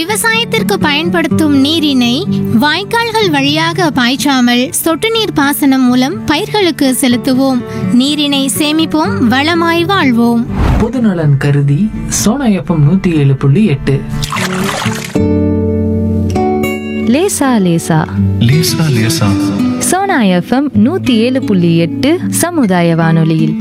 விவசாயத்திற்கு பயன்படுத்தும் நீரினை வாய்க்கால்கள் வழியாக பாய்ச்சாமல் சொட்டு நீர் பாசனம் மூலம் பயிர்களுக்கு செலுத்துவோம் நீரினை சேமிப்போம் வளமாய் வாழ்வோம் பொதுநலன் கருதி சோனா எஃப்எம் நூத்தி ஏழு புள்ளி எட்டு லேசா லேசா லேசா லேசா சோனா எஃப்எம் நூத்தி ஏழு புள்ளி எட்டு சமுதாய வானொலியில்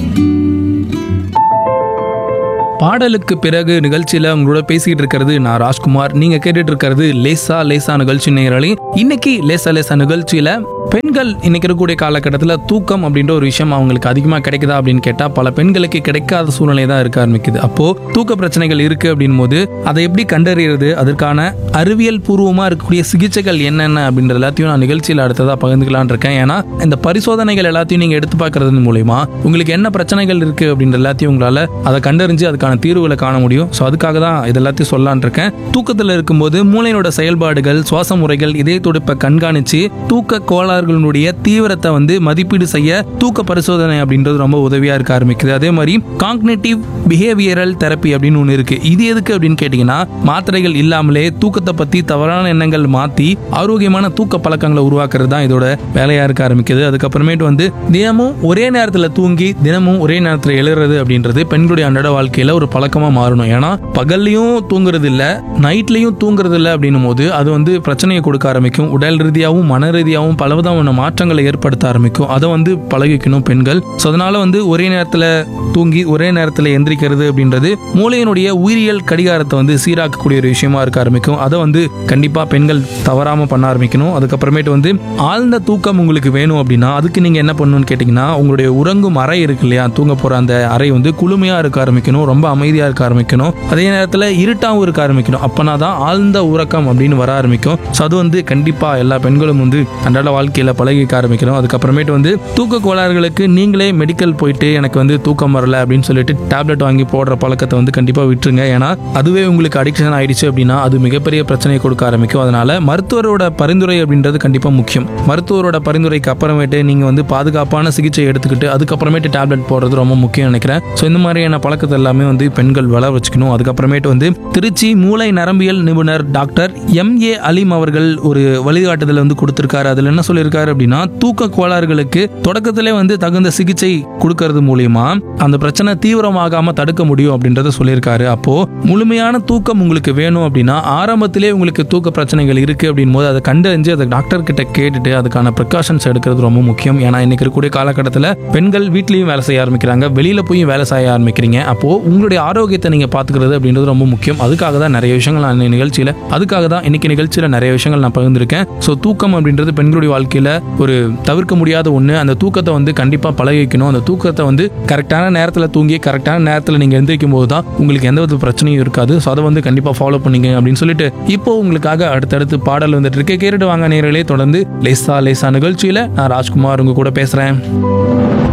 பாடலுக்கு பிறகு நிகழ்ச்சியில உங்களோட பேசிக்கிட்டு இருக்கிறது நான் ராஜ்குமார் நீங்க கேட்டுட்டு இருக்கிறது லேசா லேசா நிகழ்ச்சி நேரலை இன்னைக்கு லேசா லேசா நிகழ்ச்சியில பெண்கள் இன்னைக்கு இருக்கக்கூடிய காலகட்டத்தில் தூக்கம் அப்படின்ற ஒரு விஷயம் அவங்களுக்கு அதிகமாக கிடைக்குதா அப்படின்னு கேட்டால் பல பெண்களுக்கு கிடைக்காத சூழ்நிலை தான் இருக்க ஆரம்பிக்குது அப்போ தூக்க பிரச்சனைகள் இருக்கு அப்படின் போது அதை எப்படி கண்டறியறது அதற்கான அறிவியல் பூர்வமாக இருக்கக்கூடிய சிகிச்சைகள் என்னென்ன அப்படின்ற எல்லாத்தையும் நான் நிகழ்ச்சியில் அடுத்ததாக பகிர்ந்துக்கலாம்னு இருக்கேன் ஏன்னா இந்த பரிசோதனைகள் எல்லாத்தையும் நீங்கள் எடுத்து பார்க்கறது மூலயமா உங்களுக்கு என்ன பிரச்சனைகள் இருக்கு அப்படின்ற எல்லாத்தையும் உங்களால் அதை கண்டறிஞ்சு அதுக்கான தீர்வுகளை காண முடியும் ஸோ அதுக்காக தான் இது எல்லாத்தையும் சொல்லலான் இருக்கேன் தூக்கத்தில் இருக்கும்போது மூளையோட செயல்பாடுகள் சுவாச முறைகள் இதய துடிப்பை கண்காணிச்சு தூக்க கோளாறுகளுடைய தீவிரத்தை வந்து மதிப்பீடு செய்ய தூக்க பரிசோதனை அப்படின்றது ரொம்ப உதவியா இருக்க ஆரம்பிக்குது அதே மாதிரி காக்னேட்டிவ் பிஹேவியரல் தெரப்பி அப்படின்னு ஒன்று இருக்கு இது எதுக்கு அப்படின்னு கேட்டிங்கன்னா மாத்திரைகள் இல்லாமலே தூக்கத்தை பத்தி தவறான எண்ணங்கள் மாத்தி ஆரோக்கியமான தூக்க பழக்கங்களை உருவாக்குறது தான் இதோட வேலையா இருக்க ஆரம்பிக்குது அதுக்கப்புறமேட்டு வந்து தினமும் ஒரே நேரத்தில் தூங்கி தினமும் ஒரே நேரத்தில் எழுறது அப்படின்றது பெண்களுடைய அன்றாட வாழ்க்கையில ஒரு பழக்கமா மாறணும் ஏன்னா பகல்லையும் தூங்குறது இல்ல நைட்லயும் தூங்குறது இல்ல அப்படின்னும் போது அது வந்து பிரச்சனையை கொடுக்க ஆரம்பிக்கும் உடல் ரீதியாகவும் மன ரீதியாகவும் பலவிதமான மாற்றங்களை ஏற்படுத்த ஆரம்பிக்கும் அதை வந்து பழகிக்கணும் பெண்கள் ஸோ அதனால வந்து ஒரே நேரத்தில் தூங்கி ஒரே நேரத்தில் எந்திரிக்கிறது அப்படின்றது மூளையினுடைய உயிரியல் கடிகாரத்தை வந்து சீராக்கக்கூடிய ஒரு விஷயமா இருக்க ஆரம்பிக்கும் அதை வந்து கண்டிப்பா பெண்கள் தவறாம பண்ண ஆரம்பிக்கணும் அதுக்கப்புறமேட்டு வந்து ஆழ்ந்த தூக்கம் உங்களுக்கு வேணும் அப்படின்னா அதுக்கு நீங்க என்ன பண்ணணும்னு கேட்டிங்கன்னா உங்களுடைய உறங்கும் அறை இருக்கு இல்லையா தூங்க போற அந்த அறை வந்து குளுமையா இருக்க ஆரம்பிக்கணும் ரொம்ப அமைதியா இருக்க ஆரம்பிக்கணும் அதே நேரத்தில் இருட்டாவும் இருக்க ஆரம்பிக்கணும் அப்பனா தான் ஆழ்ந்த உறக்கம் அப்படின்னு வர ஆரம்பிக்கும் ஸோ அது வந்து கண்டிப்பா எல்லா பெண்களும் வந்து அன்றாட வாழ்க்கையில பழகிக்க ஆரம்பிக்கணும் அதுக்கப்புறமேட்டு வந்து தூக்க கோளாறுகளுக்கு நீங்களே மெடிக்கல் போயிட்டு எனக்கு வந்து தூக்கம் வரல அப்படின்னு சொல்லிட்டு டேப்லெட் வாங்கி போடுற பழக்கத்தை வந்து கண்டிப்பா விட்டுருங்க ஏன்னா அதுவே உங்களுக்கு அடிக்ஷன் ஆயிடுச்சு அப்படின்னா அது மிகப்பெரிய பிரச்சனையை கொடுக்க ஆரம்பிக்கும் அதனால மருத்துவரோட பரிந்துரை அப்படின்றது கண்டிப்பா முக்கியம் மருத்துவரோட பரிந்துரைக்கு அப்புறமேட்டு நீங்க வந்து பாதுகாப்பான சிகிச்சை எடுத்துக்கிட்டு அதுக்கப்புறமேட்டு டேப்லெட் போடுறது ரொம்ப முக்கியம் நினைக்கிறேன் ஸோ இந்த மாதிரியான பழக்கத்தை எல்லாமே வந்து பெண்கள் வளர வச்சுக்கணும் அதுக்கப்புறமேட்டு வந்து திருச்சி மூளை நரம்பியல் நிபுணர் டாக்டர் எம் ஏ அலீம் அவர்கள் ஒரு வழிகாட்டுதல் வந்து கொடுத்திருக்காரு அதுல என்ன சொல்லியிருக்காரு அப்படின்னா தூக்க கோளாறுகளுக்கு தொடக்கத்திலே வந்து தகுந்த சிகிச்சை கொடுக்கறது மூலியமா அந்த பிரச்சனை தீவிரமாகாம தடுக்க முடியும் அப்படின்றத சொல்லியிருக்காரு அப்போ முழுமையான தூக்கம் உங்களுக்கு வேணும் அப்படின்னா ஆரம்பத்திலே உங்களுக்கு தூக்க பிரச்சனைகள் இருக்கு அப்படின் போது அதை கண்டறிஞ்சு அதை டாக்டர் கிட்ட கேட்டுட்டு அதுக்கான ப்ரிகாஷன்ஸ் எடுக்கிறது ரொம்ப முக்கியம் ஏன்னா இன்னைக்கு இருக்கக்கூடிய காலகட்டத்தில் பெண்கள் வீட்லயும் வேலை செய்ய ஆரம்பிக்கிறாங்க வெளியில போய் வேலை செய்ய ஆரம்பிக்கிறீங்க அப்போ உங்களுடைய ஆரோக்கியத்தை நீங்க பாத்துக்கிறது அப்படின்றது ரொம்ப முக்கியம் அதுக்காக தான் நிறைய விஷயங்கள் நான் இந்த நிகழ்ச்சியில அதுக்காக தான் இன்னைக்கு நிகழ்ச்சியில நிறைய விஷயங்கள் நான் பகிர்ந்திருக்கேன் ஸோ தூக்கம் அப்படின்றது பெண்களுடைய வாழ்க்கையில ஒரு தவிர்க்க முடியாத ஒன்று அந்த தூக்கத்தை வந்து கண்டிப்பா பழகிக்கணும் அந்த தூக்கத்தை வந்து கரெக்டான நேரத்தில் தூங்கி கரெக்டான நேரத்தில் நீங்க எந்திரிக்கும் போது தான் உங்களுக்கு எந்த வித பிரச்சனையும் இருக்காது ஸோ அதை வந்து கண்டிப்பா ஃபாலோ பண்ணீங்க அப்படின்னு சொல்லிட்டு இப்போ உங்களுக்காக அடுத்தடுத்து பாடல் வந்துட்டு இருக்கு கேட்டுட்டு வாங்க நேரலே தொடர்ந்து லேசா லேசா நிகழ்ச்சியில நான் ராஜ்குமார் உங்க கூட பேசுறேன்